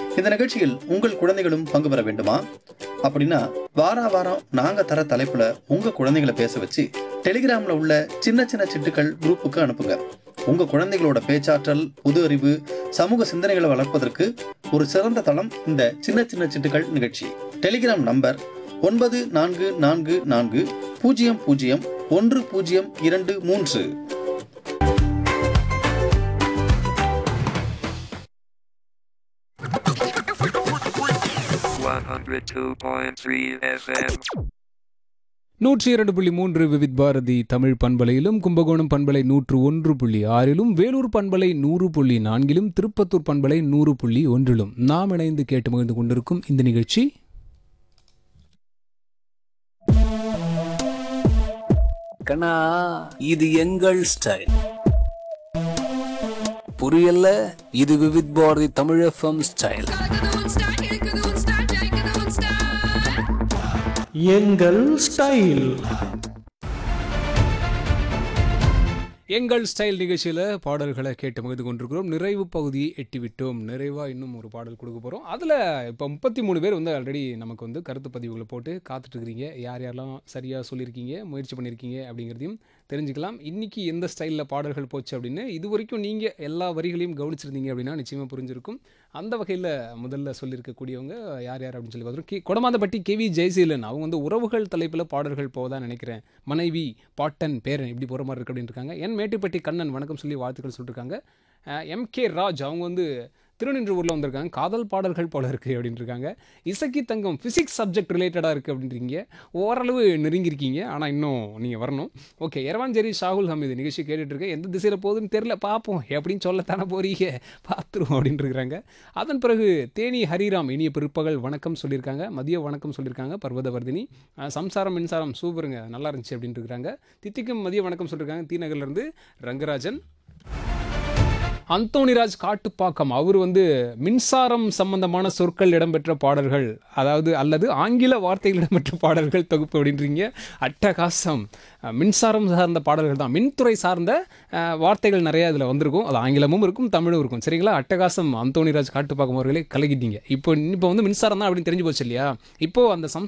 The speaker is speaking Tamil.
இந்த நிகழ்ச்சியில் உங்கள் குழந்தைகளும் பங்கு பெற வேண்டுமா அப்படின்னா வாரா வாரம் நாங்க தர தலைப்புல உங்க குழந்தைகளை பேச வச்சு டெலிகிராம்ல உள்ள சின்ன சின்ன சிட்டுக்கள் குரூப்புக்கு அனுப்புங்க உங்க குழந்தைகளோட பேச்சாற்றல் புது அறிவு சமூக சிந்தனைகளை வளர்ப்பதற்கு ஒரு சிறந்த தளம் இந்த சின்ன சின்ன சிட்டுக்கள் நிகழ்ச்சி டெலிகிராம் நம்பர் ஒன்பது நான்கு நான்கு நான்கு பூஜ்ஜியம் பூஜ்ஜியம் ஒன்று பூஜ்ஜியம் இரண்டு மூன்று 102.3 FM. நூற்றி இரண்டு புள்ளி மூன்று விவித் பாரதி தமிழ் பண்பலையிலும் கும்பகோணம் பண்பலை நூற்று ஒன்று புள்ளி ஆறிலும் வேலூர் பண்பலை நூறு புள்ளி நான்கிலும் திருப்பத்தூர் பண்பலை நூறு புள்ளி ஒன்றிலும் நாம் இணைந்து கேட்டு மகிழ்ந்து கொண்டிருக்கும் இந்த நிகழ்ச்சி கண்ணா இது எங்கள் ஸ்டைல் புரியல இது விவித் பாரதி தமிழ் எஃப்எம் ஸ்டைல் கலக்குது உன் ஸ்டைல் இருக்குது உன் ஸ்டைல் ஜெயிக்குது உன் ஸ்டைல் எங்கள் ஸ்டைல் எங்கள் ஸ்டைல் நிகழ்ச்சியில் பாடல்களை கேட்டு மகிழ்ந்து கொண்டிருக்கிறோம் நிறைவு பகுதியை எட்டிவிட்டோம் நிறைவாக இன்னும் ஒரு பாடல் கொடுக்க போகிறோம் அதில் இப்போ முப்பத்தி மூணு பேர் வந்து ஆல்ரெடி நமக்கு வந்து கருத்து பதிவுகளை போட்டு காத்துட்ருக்கிறீங்க யார் யாரெல்லாம் சரியாக சொல்லியிருக்கீங்க முயற்சி பண்ணியிருக்கீங்க அப்படிங்கிறதையும் தெரிஞ்சுக்கலாம் இன்றைக்கி எந்த ஸ்டைலில் பாடல்கள் போச்சு அப்படின்னு இது வரைக்கும் நீங்கள் எல்லா வரிகளையும் கவனிச்சிருந்தீங்க அப்படின்னா நிச்சயமாக புரிஞ்சிருக்கும் அந்த வகையில் முதல்ல சொல்லியிருக்கக்கூடியவங்க யார் யார் அப்படின்னு சொல்லி பார்த்துருக்கோம் கே கொடமாந்தப்பட்டி கேவி ஜெயசீலன் அவங்க வந்து உறவுகள் தலைப்பில் பாடல்கள் போவதான் நினைக்கிறேன் மனைவி பாட்டன் பேரன் இப்படி போகிற மாதிரி இருக்கு அப்படின்னு இருக்காங்க என் மேட்டுப்பட்டி கண்ணன் வணக்கம் சொல்லி வாழ்த்துக்கள் சொல்லியிருக்காங்க எம் கே ராஜ் அவங்க வந்து திருநின்ற ஊரில் வந்திருக்காங்க காதல் பாடல்கள் போல இருக்குது அப்படின்னு இருக்காங்க இசக்கி தங்கம் ஃபிசிக்ஸ் சப்ஜெக்ட் ரிலேட்டடாக இருக்குது அப்படின்றீங்க ஓரளவு நெருங்கியிருக்கீங்க ஆனால் இன்னும் நீங்கள் வரணும் ஓகே எரவாஞ்சேரி ஷாகுல் ஹமீது நிகழ்ச்சி கேட்டுட்டு இருக்கேன் எந்த திசையில் போகுதுன்னு தெரில பார்ப்போம் எப்படின்னு சொல்லத்தானே போறீங்க பார்த்துருவோம் அப்படின்னு இருக்கிறாங்க அதன் பிறகு தேனி ஹரிராம் இனிய பிற்பகல் வணக்கம் சொல்லியிருக்காங்க மதிய வணக்கம் சொல்லியிருக்காங்க பர்வதவர்தினி அஹ், சம்சாரம் மின்சாரம் சூப்பருங்க நல்லா இருந்துச்சு அப்படின்ட்டு இருக்கிறாங்க தித்திக்கும் மதிய வணக்கம் சொல்லியிருக்காங்க தீநகர்லேருந்து ரங்கராஜன் அந்தோணிராஜ் காட்டுப்பாக்கம் அவர் வந்து மின்சாரம் சம்பந்தமான சொற்கள் இடம்பெற்ற பாடல்கள் அதாவது அல்லது ஆங்கில வார்த்தைகள் இடம்பெற்ற பாடல்கள் தொகுப்பு அப்படின்றீங்க அட்டகாசம் அஹ், மின்சாரம் சார்ந்த பாடல்கள் தான் மின்துறை சார்ந்த அஹ், வார்த்தைகள் நிறைய இதில் வந்திருக்கும் அது ஆங்கிலமும் இருக்கும் தமிழும் இருக்கும் சரிங்களா அட்டகாசம் அந்தோணிராஜ் காட்டுப்பாக்கம் அவர்களே கலகிட்டீங்க இப்போ இப்போ வந்து மின்சாரம் தான் அப்படின்னு தெரிஞ்சு போச்சு இல்லையா இப்போ அந்த சம்